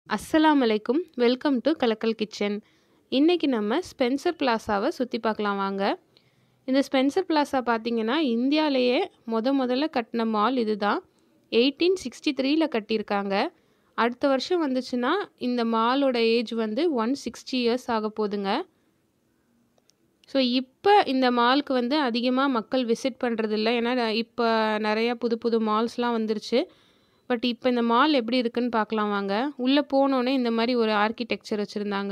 அஸ்ஸலாமு அலைக்கும் welcome to கலக்கல் கிச்சன் இன்றைக்கி நம்ம ஸ்பென்சர் பிளாசாவை சுற்றி பார்க்கலாம் வாங்க இந்த ஸ்பென்சர் பிளாசா பார்த்தீங்கன்னா இந்தியாவிலேயே முத முதல்ல கட்டின மால் இதுதான் எயிட்டீன் சிக்ஸ்டி த்ரீல கட்டியிருக்காங்க அடுத்த வருஷம் வந்துச்சுன்னா இந்த மாலோட ஏஜ் வந்து ஒன் சிக்ஸ்டி இயர்ஸ் ஆக போகுதுங்க ஸோ இப்போ இந்த மாலுக்கு வந்து அதிகமாக மக்கள் விசிட் பண்ணுறதில்ல ஏன்னா இப்போ நிறையா புது புது மால்ஸ்லாம் வந்துருச்சு பட் இப்போ இந்த மால் எப்படி இருக்குன்னு பார்க்கலாம் வாங்க உள்ளே போனோடனே இந்த மாதிரி ஒரு ஆர்கிடெக்சர் வச்சுருந்தாங்க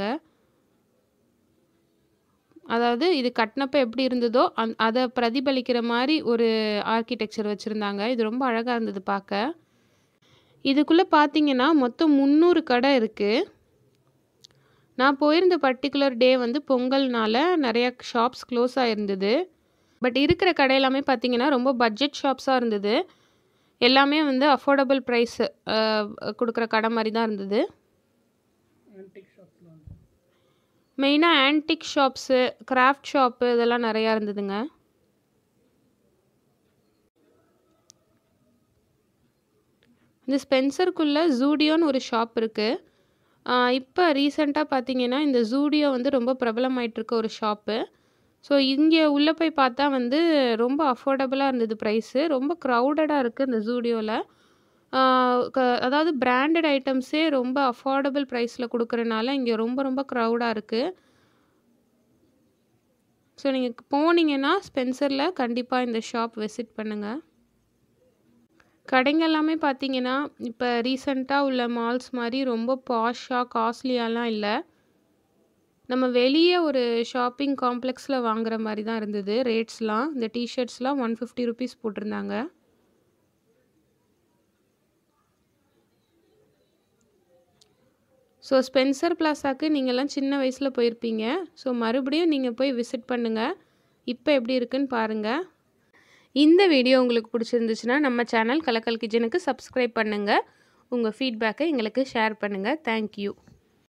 அதாவது இது கட்டினப்ப எப்படி இருந்ததோ அந் அதை பிரதிபலிக்கிற மாதிரி ஒரு ஆர்கிடெக்சர் வச்சுருந்தாங்க இது ரொம்ப அழகாக இருந்தது பார்க்க இதுக்குள்ளே பார்த்தீங்கன்னா மொத்தம் முந்நூறு கடை இருக்குது நான் போயிருந்த பர்டிகுலர் டே வந்து பொங்கல்னால நிறையா ஷாப்ஸ் க்ளோஸ் ஆகிருந்தது பட் இருக்கிற கடையெல்லாமே பார்த்தீங்கன்னா ரொம்ப பட்ஜெட் ஷாப்ஸாக இருந்தது எல்லாமே வந்து அஃபோர்டபுள் ப்ரைஸ் கொடுக்குற கடை மாதிரி தான் இருந்தது மெயினாக ஆன்டிக் ஷாப்ஸு கிராஃப்ட் ஷாப்பு இதெல்லாம் நிறையா இருந்ததுங்க இந்த ஸ்பென்சருக்குள்ளே ஜூடியோன்னு ஒரு ஷாப் இருக்குது இப்போ ரீசெண்டாக பார்த்தீங்கன்னா இந்த ஜூடியோ வந்து ரொம்ப பிரபலமாயிட்டிருக்க ஒரு ஷாப்பு ஸோ இங்கே உள்ளே போய் பார்த்தா வந்து ரொம்ப அஃபோர்டபுளாக இருந்தது ப்ரைஸு ரொம்ப க்ரௌடடாக இருக்குது இந்த ஜூடியோவில் அதாவது பிராண்டட் ஐட்டம்ஸே ரொம்ப அஃபோர்டபுள் ப்ரைஸில் கொடுக்குறனால இங்கே ரொம்ப ரொம்ப க்ரௌடாக இருக்குது ஸோ நீங்கள் போனீங்கன்னா ஸ்பென்சரில் கண்டிப்பாக இந்த ஷாப் விசிட் பண்ணுங்கள் கடைங்க எல்லாமே பார்த்தீங்கன்னா இப்போ ரீசண்டாக உள்ள மால்ஸ் மாதிரி ரொம்ப பாஷாக காஸ்ட்லியாலாம் இல்லை நம்ம வெளியே ஒரு ஷாப்பிங் காம்ப்ளெக்ஸில் வாங்குற மாதிரி தான் இருந்தது ரேட்ஸ்லாம் இந்த டிஷர்ட்ஸ்லாம் ஒன் ஃபிஃப்டி ருபீஸ் போட்டிருந்தாங்க ஸோ ஸ்பென்சர் பிளாஸாக்கு நீங்கள்லாம் சின்ன வயசில் போயிருப்பீங்க ஸோ மறுபடியும் நீங்கள் போய் விசிட் பண்ணுங்கள் இப்போ எப்படி இருக்குன்னு பாருங்கள் இந்த வீடியோ உங்களுக்கு பிடிச்சிருந்துச்சுன்னா நம்ம சேனல் கலக்கல் கிச்சனுக்கு சப்ஸ்கிரைப் பண்ணுங்கள் உங்கள் ஃபீட்பேக்கை எங்களுக்கு ஷேர் பண்ணுங்கள் தேங்க்யூ